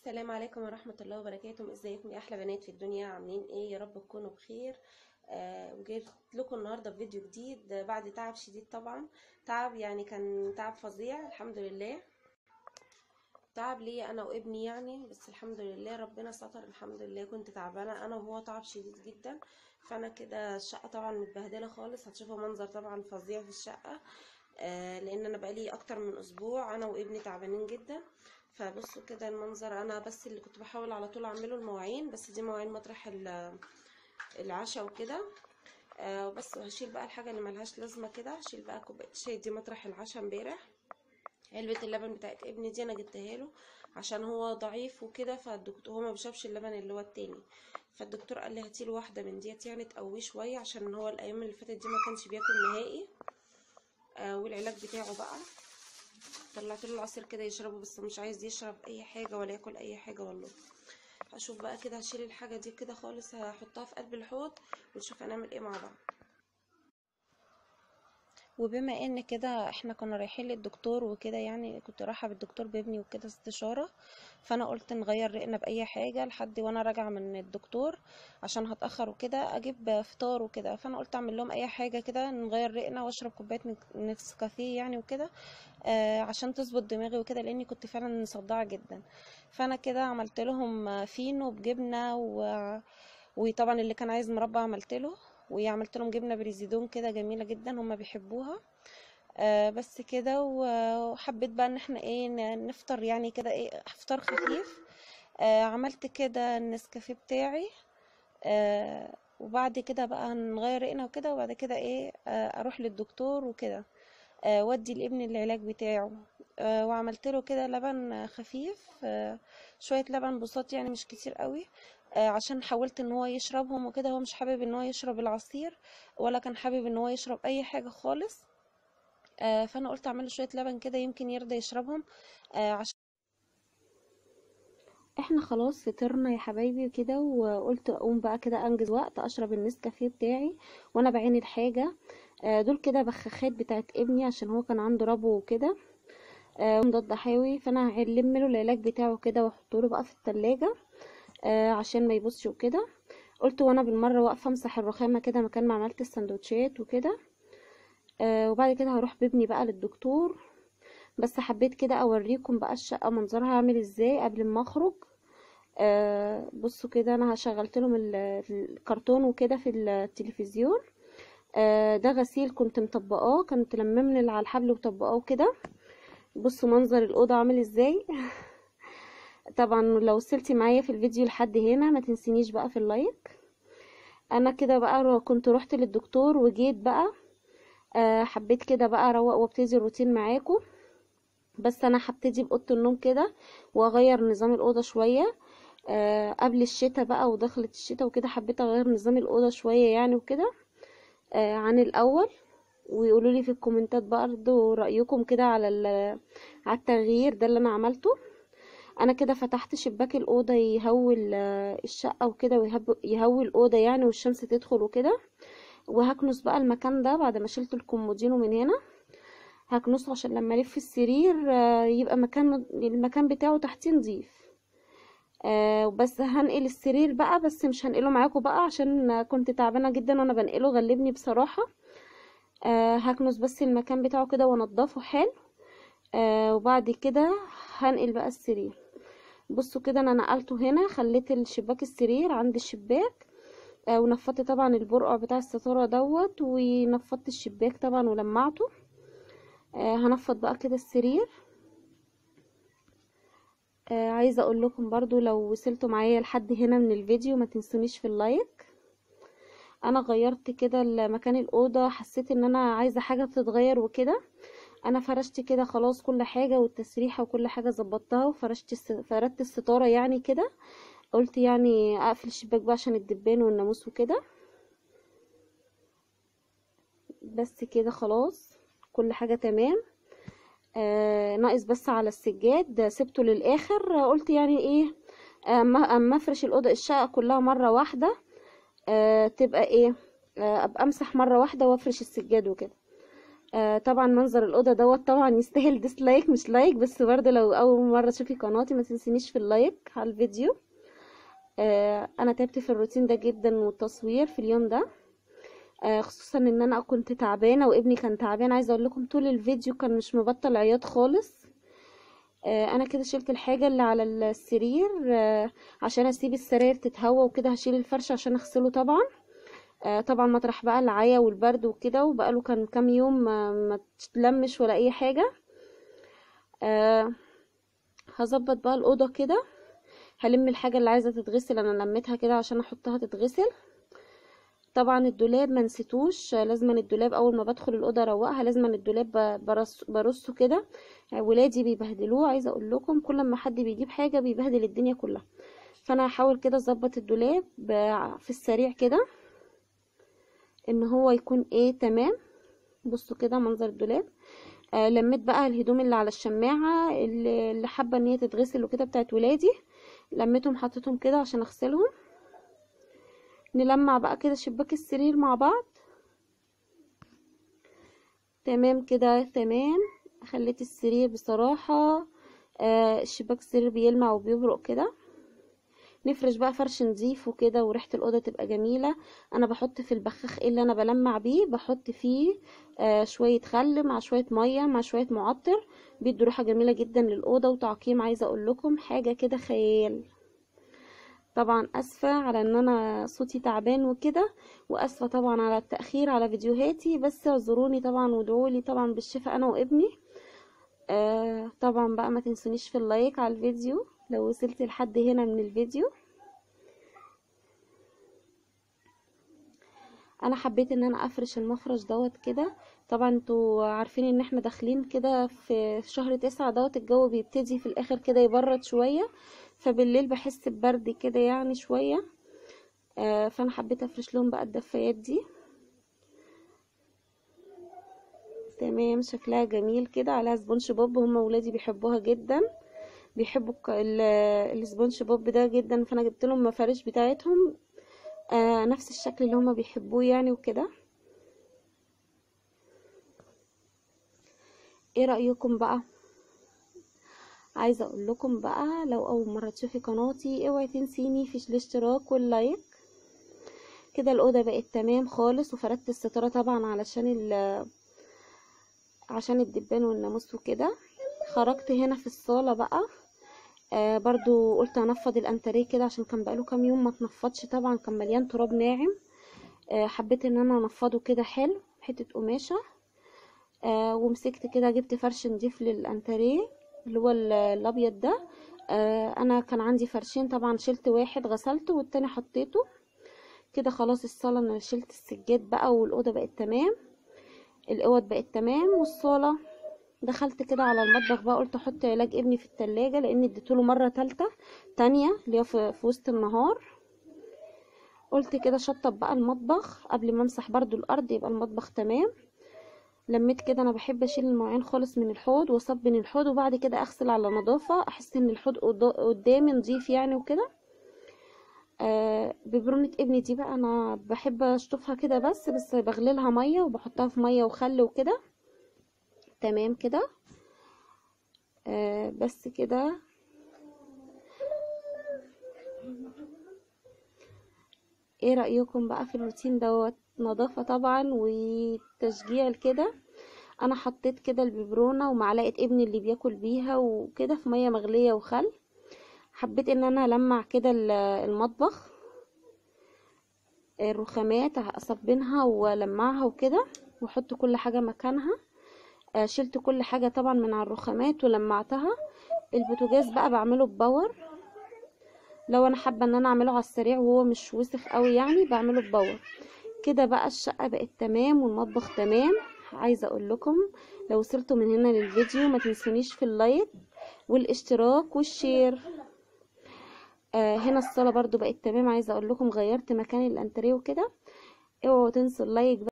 السلام عليكم ورحمة الله وبركاته ازيكم يا احلى بنات في الدنيا عاملين ايه يا رب تكونوا بخير آه وجيت لكم النهارده بفيديو جديد آه، بعد تعب شديد طبعا تعب يعني كان تعب فظيع الحمد لله تعب لي انا وابني يعني بس الحمد لله ربنا ستر الحمد لله كنت تعبانه انا وهو تعب شديد جدا فانا كده الشقه طبعا متبهدله خالص هتشوفوا منظر طبعا فظيع في الشقه آه لان انا بقالي اكتر من اسبوع انا وابني تعبانين جدا فبصوا كده المنظر انا بس اللي كنت بحاول على طول اعمله المواعين بس دي مواعين مطرح ال- العشاء وكده آه وبس هشيل بقى الحاجه اللي ملهاش لازمه كده هشيل بقى كوبايه الشاي دي مطرح العشاء امبارح علبة اللبن بتاعت ابني دي انا جبتها له عشان هو ضعيف وكده فالدكتور هو ما بيشربش اللبن اللي هو التاني فالدكتور قال لي هاتيله واحده من ديت يعني تقويه شويه عشان هو الايام اللي فاتت دي ما كانش بياكل نهائي آه والعلاج بتاعه بقى طلعت له العصير كده يشربه بس مش عايز يشرب اي حاجه ولا ياكل اي حاجه والله هشوف بقى كده هشيل الحاجه دي كده خالص هحطها في قلب الحوض ونشوف هنعمل ايه مع بعض وبما ان كده احنا كنا رايحين للدكتور وكده يعني كنت رايحه بالدكتور بابني وكده استشاره فانا قلت نغير رقنا باي حاجه لحد وانا راجعه من الدكتور عشان هتاخر وكده اجيب فطار وكده فانا قلت اعمل لهم اي حاجه كده نغير رقنا واشرب كوبايه نك- نسكافيه يعني وكده آه عشان تظبط دماغي وكده لاني كنت فعلا مصدعه جدا فانا كده عملت لهم فينو بجبنه و... وطبعا اللي كان عايز مربى عملت له وعملت لهم جبنه بريزيدون كده جميله جدا هما بيحبوها آه بس كده و- وحبيت بقى ان احنا ايه ن- نفطر يعني كده ايه فطار خفيف آه عملت كده النسكافيه بتاعي آه وبعد كده بقى هنغير رقنا وكده وبعد كده ايه آه اروح للدكتور وكده آه ودي لابني العلاج بتاعه آه وعملت له كده لبن خفيف آه شوية لبن بساط يعني مش كتير قوي آه عشان حاولت ان هو يشربهم وكده هو مش حابب ان هو يشرب العصير ولا كان حابب ان هو يشرب اي حاجة خالص آه فانا قلت اعمل له شوية لبن كده يمكن يرضى يشربهم آه عشان احنا خلاص فطرنا يا حبايبي وكده وقلت اقوم بقى كده انجز وقت اشرب النسكافيه بتاعي وانا بعين الحاجه آه، دول كده بخاخات بتاعت ابني عشان هو كان عنده ربو وكده آه، ومضاد حيوي فانا هلم له العلاج بتاعه كده واحطه له بقى في التلاجة آه، عشان ما يبصش وكده قلت وانا بالمره واقفه امسح الرخامه كده مكان ما عملت السندوتشات وكده آه، وبعد كده هروح بابني بقى للدكتور بس حبيت كده اوريكم بقى الشقه منظرها عامل ازاي قبل ما اخرج آه بصوا كده انا شغلت لهم ال- الكرتون وكده في التلفزيون آه ده غسيل كنت مطبقاه كنت لممني على الحبل وطبقاه كده بصوا منظر الاوضه عامل ازاي طبعا لو وصلتي معايا في الفيديو لحد هنا ما تنسينيش بقى في اللايك انا كده بقى رو- كنت رحت للدكتور وجيت بقى آه حبيت كده بقى اروق وابتدي الروتين معاكم بس انا هبتدي باوضه النوم كده واغير نظام الاوضه شويه آه قبل الشتاء بقى ودخلت الشتاء وكده حبيت اغير نظام الاوضه شويه يعني وكده آه عن الاول ويقولوا لي في الكومنتات برضو رايكم كده على ال- على التغيير ده اللي انا عملته انا كده فتحت شباك الاوضه يهوي ال- الشقه وكده ويهب- يهوي الاوضه يعني والشمس تدخل وكده وهكنس بقى المكان ده بعد ما شلت الكومودينو من هنا هكنسه عشان لما الف السرير آه، يبقى مكان المكان بتاعه تحتيه نظيف آه بس هنقل السرير بقى بس مش هنقله معاكم بقى عشان كنت تعبانه جدا وانا بنقله غلبني بصراحه آه هكنس بس المكان بتاعه كده وانضفه حلو آه وبعد كده هنقل بقى السرير بصوا كده انا نقلته هنا خليت الشباك السرير عند الشباك آه ونفضت طبعا البرقع بتاع الستاره دوت ونفضت الشباك طبعا ولمعته آه هنفض بقى كده السرير آه عايزه اقول لكم برضو لو وصلتوا معايا لحد هنا من الفيديو ما تنسونيش في اللايك انا غيرت كده مكان الاوضه حسيت ان انا عايزه حاجه تتغير وكده انا فرشت كده خلاص كل حاجه والتسريحه وكل حاجه ظبطتها وفرشت الس- فردت الستاره يعني كده قلت يعني اقفل الشباك بقى عشان الدبان والناموس وكده بس كده خلاص كل حاجه تمام آه ناقص بس على السجاد سبته للاخر آه، قلت يعني ايه اما اما افرش الاوضه الشقه كلها مره واحده آه تبقى ايه آه ابقى امسح مره واحده وافرش السجاد وكده آه طبعا منظر الاوضه دوت طبعا يستاهل ديسلايك مش لايك بس برضه لو اول مره تشوفي قناتي ما تنسينيش في اللايك على الفيديو آه انا تعبت في الروتين ده جدا والتصوير في اليوم ده آه خصوصا ان انا كنت تعبانه وابني كان تعبان عايزه اقول لكم طول الفيديو كان مش مبطل عياط خالص آه انا كده شلت الحاجه اللي على السرير آه عشان اسيب السراير تتهوى وكده هشيل الفرش عشان اغسله طبعا آه طبعا مطرح بقى العيا والبرد وكده وبقاله كان كام يوم ما, ما تلمش ولا اي حاجه آه هظبط بقى الاوضه كده هلم الحاجه اللي عايزه تتغسل انا لميتها كده عشان احطها تتغسل طبعا الدولاب ما نسيتوش لازم الدولاب اول ما بدخل الاوضه اروقها لازم الدولاب برص برصه كده ولادي بيبهدلوه عايزه اقول لكم كل ما حد بيجيب حاجه بيبهدل الدنيا كلها فانا هحاول كده اظبط الدولاب في السريع كده ان هو يكون ايه تمام بصوا كده منظر الدولاب آه لميت بقى الهدوم اللي على الشماعه اللي, اللي حابه ان هي تتغسل وكده بتاعت ولادي لميتهم حطيتهم كده عشان اغسلهم نلمع بقى كده شباك السرير مع بعض تمام كده تمام خليت السرير بصراحة آه شباك السرير بيلمع وبيبرق كده نفرش بقى فرش نظيف وكده وريحة الأوضة تبقى جميلة أنا بحط في البخاخ اللي أنا بلمع بيه بحط فيه آه شوية خل مع شوية مية مع شوية معطر بيدوا ريحة جميلة جدا للأوضة وتعقيم عايزة أقول لكم حاجة كده خيال طبعا اسفة على ان انا صوتي تعبان وكده واسفة طبعا على التأخير على فيديوهاتي بس اعذروني طبعا وادعولي طبعا بالشفاء انا وابني آه طبعا بقى ما تنسونيش في اللايك على الفيديو لو وصلت لحد هنا من الفيديو انا حبيت ان انا افرش المفرش دوت كده طبعا انتوا عارفين ان احنا داخلين كده في شهر تسعة دوت الجو بيبتدي في الاخر كده يبرد شوية فبالليل بحس ببرد كده يعني شوية آه فانا حبيت افرش لهم بقى الدفايات دي تمام شكلها جميل كده عليها سبونج بوب هما ولادي بيحبوها جدا بيحبوا السبونج بوب ده جدا فانا جبت لهم مفارش بتاعتهم آه نفس الشكل اللي هما بيحبوه يعني وكده ايه رأيكم بقى عايزه اقول لكم بقى لو اول مره تشوفي قناتي اوعي تنسيني في الاشتراك واللايك كده الاوضه بقت تمام خالص وفردت الستاره طبعا علشان ال عشان الدبان والناموس وكده خرجت هنا في الصاله بقى آه برضو قلت انفض الانتريه كده عشان كان بقاله كام يوم ما اتنفضش طبعا كان مليان تراب ناعم آه حبيت ان انا انفضه كده حلو حته قماشه آه ومسكت كده جبت فرش نضيف للانتريه اللي هو الابيض ده آه انا كان عندي فرشين طبعا شلت واحد غسلته والتاني حطيته كده خلاص الصاله انا شلت السجاد بقى والاوضه بقت تمام الاوض بقت تمام والصاله دخلت كده على المطبخ بقى قلت احط علاج ابني في التلاجة لان اديتوله مره تالتة تانية اللي هي في, في وسط النهار قلت كده شطب بقى المطبخ قبل ما امسح برضو الارض يبقى المطبخ تمام لميت كده انا بحب اشيل المواعين خالص من الحوض واصب من الحوض وبعد كده اغسل على نظافه احس ان الحوض قدامي نظيف يعني وكده آه ببرونة ابني دي بقى انا بحب اشطفها كده بس بس بغللها ميه وبحطها في ميه وخل وكده تمام كده آه بس كده ايه رأيكم بقى في الروتين دوت نظافة طبعا وتشجيع كده انا حطيت كده الببرونة ومعلقة ابني اللي بياكل بيها وكده في مية مغلية وخل حبيت ان انا المع كده المطبخ الرخامات اصبنها ولمعها وكده واحط كل حاجة مكانها شلت كل حاجة طبعا من على الرخامات ولمعتها البوتاجاز بقى بعمله بباور لو انا حابه ان انا اعمله على السريع وهو مش وسخ قوي يعني بعمله بباور كده بقى الشقه بقت تمام والمطبخ تمام عايزه اقول لكم لو وصلتوا من هنا للفيديو ما تنسونيش في اللايك والاشتراك والشير آه هنا الصاله برضو بقت تمام عايزه اقول لكم غيرت مكان الانتريه وكده اوعوا تنسوا اللايك